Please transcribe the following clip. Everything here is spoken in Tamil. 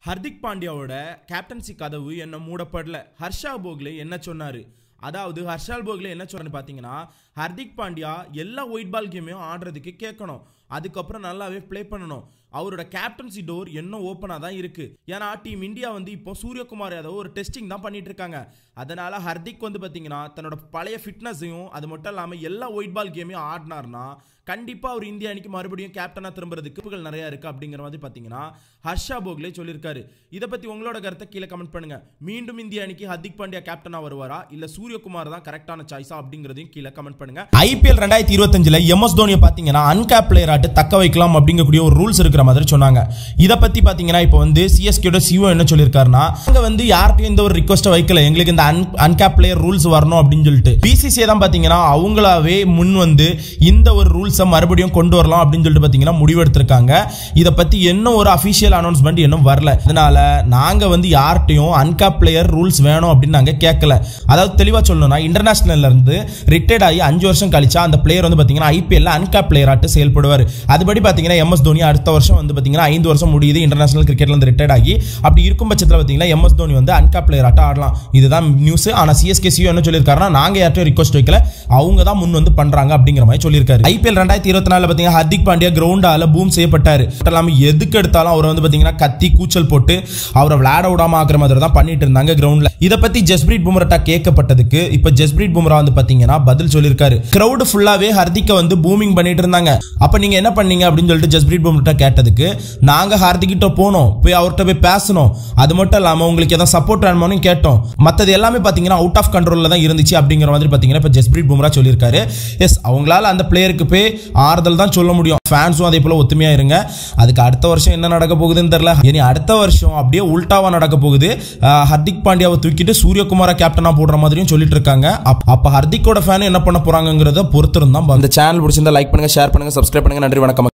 ஹர்திக் பாண்டியாவோட கேப்டன்சி கதவு என்ன மூடப்படல ஹர்ஷா போக்லே என்ன சொன்னாரு அதாவது ஹர்ஷால் போக்லே என்ன சொன்னாரு பார்த்தீங்கன்னா ஹர்திக் பாண்டியா எல்லா ஒயிட் பால் கேமையும் ஆடுறதுக்கு கேட்கணும் அதுக்கப்புறம் நல்லாவே ப்ளே பண்ணணும் அவரோட கேப்டன்சி டோர் இன்னும் ஓப்பனாக தான் இருக்கு ஏன்னா டீம் இந்தியா வந்து இப்போ சூரியகுமார் யாதவ் ஒரு டெஸ்டிங் தான் பண்ணிட்டு இருக்காங்க அதனால ஹர்திக் வந்து பார்த்தீங்கன்னா தன்னோட பழைய ஃபிட்னஸையும் அது மட்டும் இல்லாமல் எல்லா ஒயிட் பால் கேமையும் ஆடினார்னா கண்டிப்பாக அவர் இந்திய அணிக்கு மறுபடியும் கேப்டனாக திரும்புறதுக்கு வாய்ப்புகள் நிறைய இருக்கு அப்படிங்கிற மாதிரி பார்த்தீங்கன்னா ஹர்ஷா போக்லே சொல்லியிருக்காரு இதை பற்றி உங்களோட கருத்தை கீழே கமெண்ட் பண்ணுங்க மீண்டும் இந்திய அணிக்கு ஹர்திக் பாண்டியா கேப்டனாக வருவாரா இல்லை சூரியகுமார் தான் கரெக்டான சாய்ஸா அப்படிங்கிறதையும் கீழே கமெண்ட் பண்ணுங்க ஐபிஎல் ரெண்டாயிரத்தி இருபத்தஞ்சுல எம்எஸ் தோனியை பார்த்தீங்கன்னா அன்கேப் பிளேயர் ஆட்டு தக்க வைக்கலாம் அப்படிங்கக்கூடிய ஒரு ரூல்ஸ் இருக்கிற மாதிரி சொன்னாங்க இதை பத்தி பார்த்தீங்கன்னா இப்போ வந்து சிஎஸ்கேட சிஓ என்ன சொல்லியிருக்காருன்னா நாங்க வந்து யார்கிட்டயும் இந்த ஒரு ரிக்வஸ்ட்டை வைக்கல எங்களுக்கு இந்த அன் அன்கேப் பிளேயர் ரூல்ஸ் வரணும் அப்படின்னு சொல்லிட்டு பிசிசிஐ தான் பார்த்தீங்கன்னா அவங்களாவே முன் வந்து இந்த ஒரு ரூல்ஸை மறுபடியும் கொண்டு வரலாம் அப்படின்னு சொல்லிட்டு பார்த்தீங்கன்னா முடிவெடுத்திருக்காங்க இதை பத்தி இன்னும் ஒரு அஃபிஷியல் அனௌன்ஸ்மெண்ட் இன்னும் வரல அதனால நாங்க வந்து யார்கிட்டயும் அன்கேப் பிளேயர் ரூல்ஸ் வேணும் அப்படின்னு நாங்க கேட்கல அதாவது தெளிவா சொல்லணும்னா இன்டர்நேஷனல்ல இருந்து ரிட்டையர்ட் ஆகி அஞ்சு வருஷம் கழிச்சா அந்த பிளேயர் வந்து பாத்தீங்கன்னா ஐபிஎல்ல அன்கேப் பிளேயர் ஆட்டு செயல்படுவார் அதுபடி பாத்தீங்கன்னா எம்எஸ் தோனி அடுத்த வருஷம் வந்து பாத்தீங்கன்னா ஐந்து வருஷம் முடியுது இன்டர்நேஷனல் கிரிக்கெட்ல இருந்து ரிட்டையர்ட் ஆகி அப்படி இருக்கும் பட்சத்தில் பாத்தீங்கன்னா எம்எஸ் தோனி வந்து அன்கேப் பிளேயர் ஆட்ட ஆடலாம் இதுதான் நியூஸ் ஆனா சிஎஸ்கே சிஓ என்ன சொல்லியிருக்காருன்னா நாங்க யார்ட்டும் ரிக்வஸ்ட் வைக்கல அவங்க தான் முன் வந்து பண்றாங்க அப்படிங்கிற மாதிரி சொல்லியிருக்காரு ஐபிஎல் ரெண்டாயிரத்தி இருபத்தி நாலுல பாத்தீங்கன்னா ஹர்திக் பாண்டியா கிரவுண்டால பூம் செய்யப்பட்டாரு மட்டும் இல்லாம எதுக்கு எடுத்தாலும் அவர் வந்து பாத்தீங்கன்னா கத்தி கூச்சல் போட்டு அவரை விளையாட விடாம ஆக்குற மாதிரி தான் பண்ணிட்டு இருந்தாங்க கிரவுண்ட்ல இதை பத்தி ஜஸ்பிரீத் பும்ரா கேட்கப்பட்டதுக்கு இப்ப ஜஸ்பிரீத் பும்ரா வந்து பாத்தீங்கன்னா பதில் சொல்லியிருக்காரு கிரவுட் ஃபுல்லாவே ஹர்திக்க வந்து பூமிங் பண்ணிட்டு இருந்தாங்க அப்ப நீங்க என்ன பண்ணீங்க அப்படின்னு சொல்லிட்டு ஜஸ்பிரீத் பும்ரா கேட்டதுக்கு நாங்க ஹார்திக் கிட்ட போனோம் போய் அவர்கிட்ட போய் பேசணும் அது மட்டும் இல்லாம உங்களுக்கு எதாவது சப்போர்ட் வேணுமானு கேட்டோம் மத்தது எல்லாமே பாத்தீங்கன்னா அவுட் ஆஃப் கண்ட்ரோல்ல தான் இருந்துச்சு அப்படிங்கிற மாதிரி பாத்தீங்கன்னா இப்ப ஜஸ்பிரீத் பும்ரா சொல்லியிருக்காரு எஸ் அவங்களால அந்த பிளேயருக்கு போய் ஆறுதல் தான் சொல்ல முடியும் ஃபேன்ஸும் அதே போல ஒத்துமையா இருங்க அதுக்கு அடுத்த வருஷம் என்ன நடக்க போகுதுன்னு தெரியல இனி அடுத்த வருஷம் அப்படியே உல்டாவா நடக்க போகுது அஹ் ஹர்திக் பாண்டியாவை தூக்கிட்டு சூரியகுமார கேப்டனா போடுற மாதிரியும் சொல்லிட்டு இருக்காங்க அப்- அப்ப ஹர்திக்கோட ஃபேன் என்ன பண்ண போறாங்கிறத பொறுத்திருந்தான் இந்த சேனல் பிடிச்சிருந்தா லைக் பண்ணுங்க ஷேர் பண்ணுங்க சப்ஸ்கிரைப் பண்ணுங்க நன்றி வணக்கம்